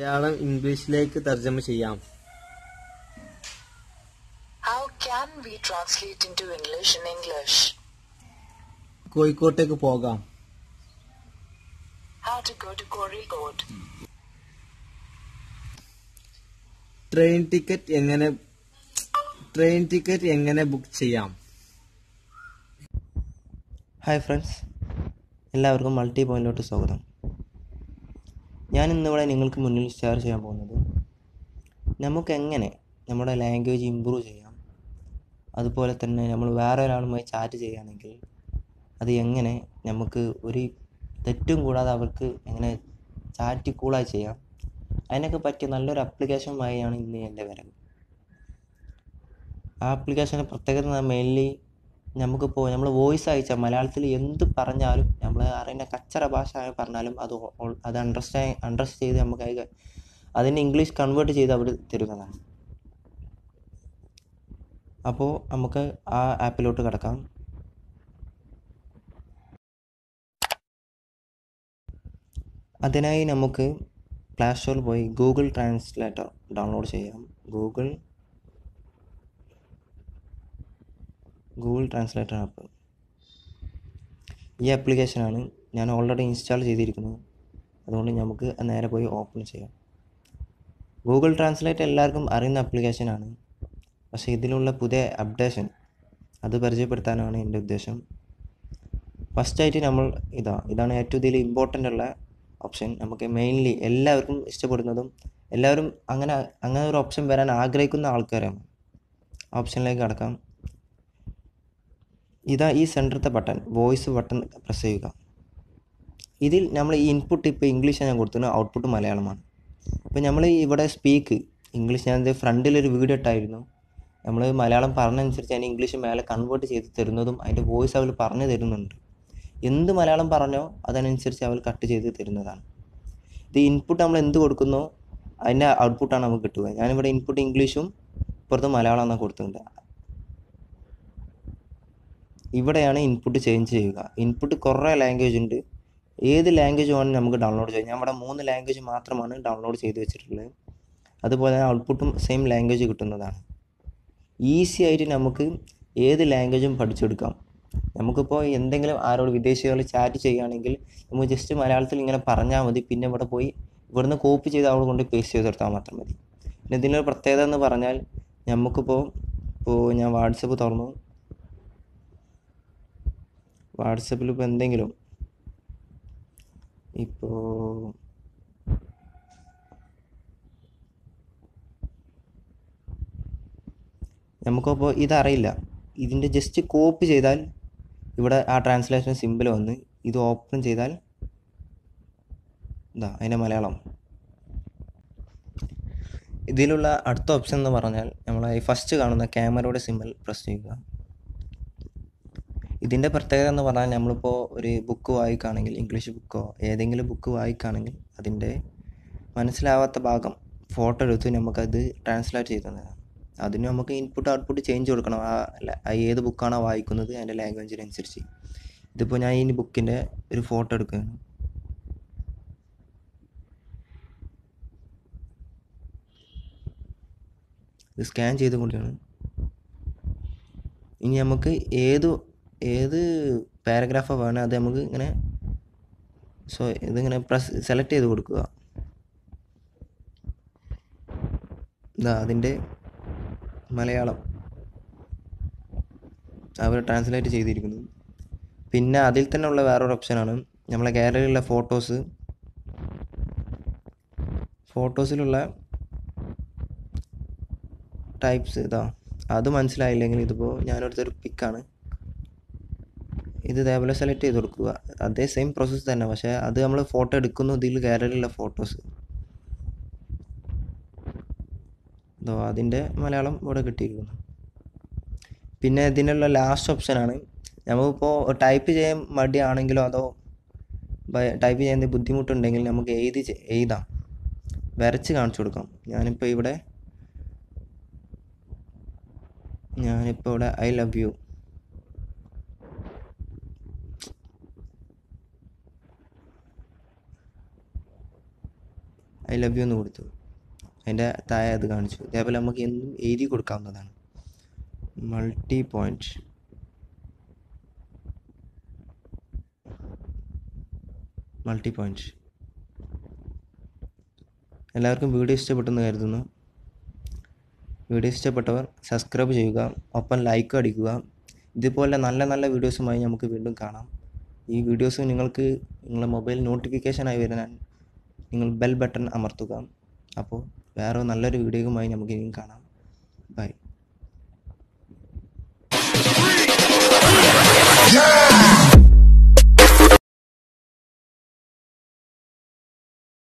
മലയാളം ഇംഗ്ലീഷിലേക്ക് തർജ്ജമ ചെയ്യാം How can we translate into English in English? കോഴിക്കോട്ടേക്ക് പോകാം How to go to Kozhikode? Train ticket എങ്ങനെ ട്രെയിൻ ടിക്കറ്റ് എങ്ങനെ ബുക്ക് ചെയ്യാം ഹായ് ഫ്രണ്ട്സ് എല്ലാവർക്കും മൾട്ടി പോയിന്റിലോട്ട് സ്വാഗതം ഞാൻ ഇന്നിവിടെ നിങ്ങൾക്ക് മുന്നിൽ ഷെയർ ചെയ്യാൻ പോകുന്നത് നമുക്ക് എങ്ങനെ നമ്മുടെ ലാംഗ്വേജ് ഇമ്പ്രൂവ് ചെയ്യാം അതുപോലെ തന്നെ നമ്മൾ വേറെ ഒരാളുമായി ചാറ്റ് ചെയ്യുകയാണെങ്കിൽ അത് എങ്ങനെ നമുക്ക് ഒരു തെറ്റും കൂടാതെ അവർക്ക് എങ്ങനെ ചാറ്റ് കൂളായി ചെയ്യാം അതിനൊക്കെ പറ്റിയ നല്ലൊരു ആപ്ലിക്കേഷനുമായാണ് ഇന്ന് എൻ്റെ വരവ് ആ ആപ്ലിക്കേഷൻ്റെ പ്രത്യേകത മെയിൻലി നമുക്കിപ്പോൾ നമ്മൾ വോയിസ് അയച്ചാൽ മലയാളത്തിൽ എന്ത് പറഞ്ഞാലും നമ്മൾ അറിയുന്ന കച്ചറ ഭാഷ പറഞ്ഞാലും അത് ഓൾ- അത് അണ്ടർസ്റ്റാൻഡ് അണ്ടർസ്റ്റ് ചെയ്ത് നമുക്ക് അത് അതിനെ ഇംഗ്ലീഷ് കൺവേർട്ട് ചെയ്ത് അവർ തരുന്നതാണ് അപ്പോൾ നമുക്ക് ആ ആപ്പിലോട്ട് കിടക്കാം അതിനായി നമുക്ക് പ്ലേ സ്റ്റോറിൽ പോയി ഗൂഗിൾ ട്രാൻസ്ലേറ്റർ ഡൗൺലോഡ് ചെയ്യാം ഗൂഗിൾ ഗൂഗിൾ ട്രാൻസ്ലേറ്റർ ആപ്പ് ഈ ആപ്ലിക്കേഷനാണ് ഞാൻ ഓൾറെഡി ഇൻസ്റ്റാൾ ചെയ്തിരിക്കുന്നത് അതുകൊണ്ട് നമുക്ക് അത് നേരെ പോയി ഓപ്പൺ ചെയ്യാം ഗൂഗിൾ ട്രാൻസ്ലേറ്റ് എല്ലാവർക്കും അറിയുന്ന ആപ്ലിക്കേഷനാണ് പക്ഷേ ഇതിലുള്ള പുതിയ അപ്ഡേഷൻ അത് പരിചയപ്പെടുത്താനാണ് എൻ്റെ ഉദ്ദേശം ഫസ്റ്റായിട്ട് നമ്മൾ ഇതാ ഇതാണ് ഏറ്റവും ഇതിൽ ഇമ്പോർട്ടൻ്റ് ഉള്ള ഓപ്ഷൻ നമുക്ക് മെയിൻലി എല്ലാവർക്കും ഇഷ്ടപ്പെടുന്നതും എല്ലാവരും അങ്ങനെ അങ്ങനെ ഒരു ഓപ്ഷൻ വരാൻ ആഗ്രഹിക്കുന്ന ആൾക്കാരാണ് ഓപ്ഷനിലേക്ക് കടക്കാം ഇതാ ഈ സെൻറ്ററത്തെ ബട്ടൺ വോയിസ് ബട്ടൺ പ്രസ് ചെയ്യുക ഇതിൽ നമ്മൾ ഈ ഇൻപുട്ട് ഇപ്പോൾ ഇംഗ്ലീഷാണ് ഞാൻ കൊടുത്തത് ഔട്ട്പുട്ട് മലയാളമാണ് അപ്പോൾ നമ്മൾ ഇവിടെ സ്പീക്ക് ഇംഗ്ലീഷ് ഞാൻ ഫ്രണ്ടിലൊരു വീഡിയോ ഇട്ടായിരുന്നു നമ്മൾ മലയാളം പറഞ്ഞനുസരിച്ച് അതിന് ഇംഗ്ലീഷ് മേലെ കൺവേർട്ട് ചെയ്ത് തരുന്നതും അതിൻ്റെ വോയിസ് അവർ പറഞ്ഞു തരുന്നുണ്ട് എന്ത് മലയാളം പറഞ്ഞോ അതനുസരിച്ച് അവർ കട്ട് ചെയ്ത് തരുന്നതാണ് ഇത് ഇൻപുട്ട് നമ്മൾ എന്ത് കൊടുക്കുന്നോ അതിൻ്റെ ഔട്ട്പുട്ടാണ് നമുക്ക് കിട്ടുക ഞാനിവിടെ ഇൻപുട്ട് ഇംഗ്ലീഷും പുറത്ത് മലയാളമാണ് കൊടുത്തിട്ടുണ്ട് ഇവിടെയാണ് ഇൻപുട്ട് ചേഞ്ച് ചെയ്യുക ഇൻപുട്ട് കുറേ ലാംഗ്വേജ് ഉണ്ട് ഏത് ലാംഗ്വേജ് വേണമെങ്കിൽ നമുക്ക് ഡൗൺലോഡ് ചെയ്യാം ഞാൻ ഇവിടെ മൂന്ന് ലാംഗ്വേജ് മാത്രമാണ് ഡൗൺലോഡ് ചെയ്ത് വെച്ചിട്ടുള്ളത് അതുപോലെ തന്നെ ഔട്ട്പുട്ടും സെയിം ലാംഗ്വേജ് കിട്ടുന്നതാണ് ഈസി ആയിട്ട് നമുക്ക് ഏത് ലാംഗ്വേജും പഠിച്ചെടുക്കാം നമുക്കിപ്പോൾ എന്തെങ്കിലും ആരോട് വിദേശികൾ ചാറ്റ് ചെയ്യുകയാണെങ്കിൽ നമുക്ക് ജസ്റ്റ് മലയാളത്തിൽ ഇങ്ങനെ പറഞ്ഞാൽ മതി പിന്നെ ഇവിടെ പോയി ഇവിടുന്ന് കോപ്പി ചെയ്ത് അവിടെ കൊണ്ട് പേസ്റ്റ് ചെയ്ത് കൊടുത്താൽ മാത്രം മതി പിന്നെ ഇതിനൊരു പ്രത്യേകത എന്ന് പറഞ്ഞാൽ നമുക്കിപ്പോൾ ഇപ്പോൾ ഞാൻ വാട്സപ്പ് തുറന്നു വാട്സപ്പിൽ ഇപ്പോൾ എന്തെങ്കിലും ഇപ്പോൾ നമുക്കപ്പോൾ ഇതറിയില്ല ഇതിൻ്റെ ജസ്റ്റ് കോപ്പി ചെയ്താൽ ഇവിടെ ആ ട്രാൻസ്ലേഷൻ സിമ്പിൾ വന്ന് ഇത് ഓപ്പൺ ചെയ്താൽ ഇതാ അതിൻ്റെ മലയാളം ഇതിലുള്ള അടുത്ത ഓപ്ഷൻ എന്ന് പറഞ്ഞാൽ നമ്മൾ ഈ ഫസ്റ്റ് കാണുന്ന ക്യാമറയുടെ സിമ്പിൾ പ്രസ് ചെയ്യുക ഇതിൻ്റെ പ്രത്യേകത എന്ന് പറഞ്ഞാൽ നമ്മളിപ്പോൾ ഒരു ബുക്ക് വായിക്കുകയാണെങ്കിൽ ഇംഗ്ലീഷ് ബുക്കോ ഏതെങ്കിലും ബുക്ക് വായിക്കുകയാണെങ്കിൽ അതിൻ്റെ മനസ്സിലാവാത്ത ഭാഗം ഫോട്ടോ എടുത്ത് നമുക്കത് ട്രാൻസ്ലേറ്റ് ചെയ്ത് തന്നതാണ് അതിന് നമുക്ക് ഇൻപുട്ട് ഔട്ട്പുട്ട് ചേഞ്ച് കൊടുക്കണം ആ ല- ആ ഏത് ബുക്കാണോ വായിക്കുന്നത് അതിൻ്റെ ലാംഗ്വേജിനനുസരിച്ച് ഇതിപ്പോൾ ഞാൻ ഈ ബുക്കിൻ്റെ ഒരു ഫോട്ടോ എടുക്കുകയാണ് ഇത് സ്കാൻ ചെയ്തുകൊണ്ടാണ് ഇനി നമുക്ക് ഏത് ഏത് പാരഗ്രാഫാണ് വേണേൽ അത് നമുക്ക് ഇങ്ങനെ സോ ഇതിങ്ങനെ പ്രസ് സെലക്ട് ചെയ്ത് കൊടുക്കുക ഇതാ അതിൻ്റെ മലയാളം അവർ ട്രാൻസ്ലേറ്റ് ചെയ്തിരിക്കുന്നു പിന്നെ അതിൽ തന്നെ ഉള്ള വേറൊരു ഓപ്ഷനാണ് നമ്മളെ ഗാലറിയിലുള്ള ഫോട്ടോസ് ഫോട്ടോസിലുള്ള ടൈപ്സ് ഇതാ അത് മനസ്സിലായില്ലെങ്കിൽ ഇതിപ്പോൾ ഞാനെടുത്തൊരു പിക്കാണ് ഇത് ഇതേപോലെ സെലക്ട് ചെയ്ത് കൊടുക്കുക അതേ സെയിം പ്രോസസ്സ് തന്നെ പക്ഷേ അത് നമ്മൾ ഫോട്ടോ എടുക്കുന്നു ഇതിൽ ഗാലറിയിലുള്ള ഫോട്ടോസ് ഇതോ അതിൻ്റെ മലയാളം ഇവിടെ കിട്ടിയിരിക്കുന്നു പിന്നെ ഇതിനുള്ള ലാസ്റ്റ് ഓപ്ഷനാണ് നമുക്കിപ്പോൾ ടൈപ്പ് ചെയ്യാൻ മടിയാണെങ്കിലോ അതോ ടൈപ്പ് ചെയ്യാൻ ബുദ്ധിമുട്ടുണ്ടെങ്കിൽ നമുക്ക് എഴുതി ചെ- എഴുതാം വരച്ച് കാണിച്ചു കൊടുക്കാം ഞാനിപ്പോൾ ഇവിടെ ഞാനിപ്പോൾ ഇവിടെ I love you I I love you എന്ന് കൊടുത്തു അതിൻ്റെ താഴെ അത് കാണിച്ചു ഇതേപോലെ നമുക്ക് എന്തും എഴുതി കൊടുക്കാവുന്നതാണ് മൾട്ടി പോയിൻറ്റ് മൾട്ടി പോയിൻറ്റ് എല്ലാവർക്കും വീഡിയോ ഇഷ്ടപ്പെട്ടെന്ന് കരുതുന്നു വീഡിയോ ഇഷ്ടപ്പെട്ടവർ സബ്സ്ക്രൈബ് ചെയ്യുക ഒപ്പം ലൈക്ക് അടിക്കുക ഇതുപോലെ നല്ല നല്ല വീഡിയോസുമായി നമുക്ക് വീണ്ടും കാണാം ഈ വീഡിയോസ് നിങ്ങൾക്ക് നിങ്ങളുടെ മൊബൈൽ നോട്ടിഫിക്കേഷനായി വരുന്ന നിങ്ങൾ ബെൽ ബട്ടൺ അമർത്തുക അപ്പോൾ വേറെ നല്ലൊരു വീഡിയോയുമായി നമുക്ക് ഇനിയും കാണാം ബൈ Yeah!